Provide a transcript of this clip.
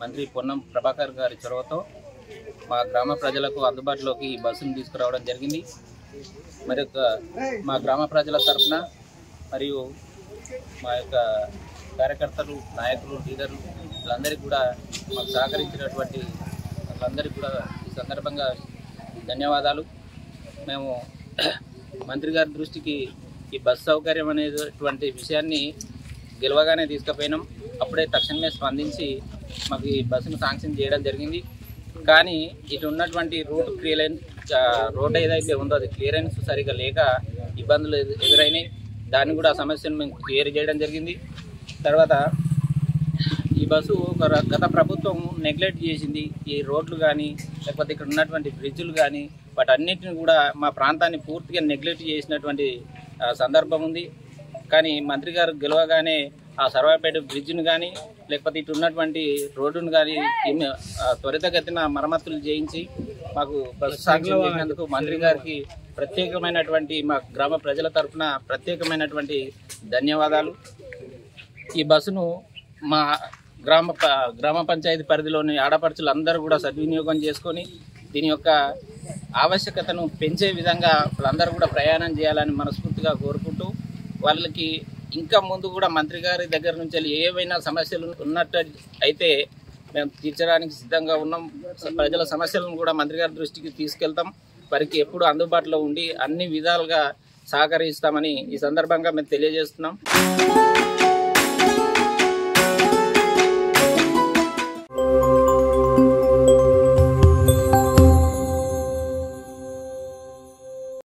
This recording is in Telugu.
మంత్రి పొన్నం ప్రభాకర్ గారి చొరవతో మా గ్రామ ప్రజలకు అందుబాటులోకి ఈ బస్సును తీసుకురావడం జరిగింది మరి యొక్క మా గ్రామ ప్రజల తరఫున మరియు మా యొక్క కార్యకర్తలు నాయకులు లీడర్లు వీళ్ళందరికీ కూడా మాకు సహకరించినటువంటి వాళ్ళందరికీ కూడా ఈ సందర్భంగా ధన్యవాదాలు మేము మంత్రి గారి దృష్టికి ఈ బస్ సౌకర్యం అనేటువంటి విషయాన్ని గెలవగానే తీసుకుపోయినాం అప్పుడే తక్షణమే స్పందించి మాకు ఈ బస్సును శాంక్షన్ చేయడం జరిగింది కానీ ఇటు ఉన్నటువంటి రోడ్ క్లియరెన్స్ రోడ్ ఏదైతే ఉందో అది క్లియరెన్స్ సరిగా లేక ఇబ్బందులు ఎదు- ఎదురైనాయి దాన్ని కూడా ఆ సమస్యను మేము క్లియర్ చేయడం జరిగింది తర్వాత ఈ బస్సు ఒక ర- గత ప్రభుత్వం నెగ్లెక్ట్ చేసింది ఈ రోడ్లు కానీ లేకపోతే ఇక్కడ ఉన్నటువంటి బ్రిడ్జులు కానీ వాటన్నిటిని కూడా మా ప్రాంతాన్ని పూర్తిగా నెగ్లెక్ట్ చేసినటువంటి ఆ, సందర్భం ఉంది కానీ మంత్రి గారు గెలవగానే ఆ సర్వాపేట బ్రిడ్జ్ను కానీ లేకపోతే ఇటు ఉన్నటువంటి రోడ్డును కానీ ఇన్ని- ఆ, త్వరితగతిన మరమ్మతులు చేయించి మాకు బస్సు సాక్ష్యం చేసినందుకు మంత్రి గారికి ప్రత్యేకమైనటువంటి మా గ్రామ ప్రజల తరఫున ప్రత్యేకమైనటువంటి ధన్యవాదాలు ఈ బస్సును మా గ్రామ ప- గ్రామ పంచాయతీ పరిధిలోని ఆడపడుచులు అందరూ కూడా సద్వినియోగం చేసుకొని దీని యొక్క ఆవశ్యకతను పెంచే విధంగా వాళ్ళందరూ కూడా ప్రయాణం చేయాలని మనస్ఫూర్తిగా కోరుకుంటూ వాళ్ళకి ఇంకా ముందు కూడా మంత్రి గారి దగ్గర నుంచి వెళ్ళి ఏవైనా సమస్యలు ఉన్నట్టు అయితే మేము తీర్చడానికి సిద్ధంగా ఉన్నాం ప్రజల సమస్యలను కూడా మంత్రి గారి దృష్టికి తీసుకెళ్తాం వారికి ఎప్పుడు అందుబాటులో ఉండి అన్ని విధాలుగా సహకరిస్తామని ఈ సందర్భంగా మేము తెలియజేస్తున్నాం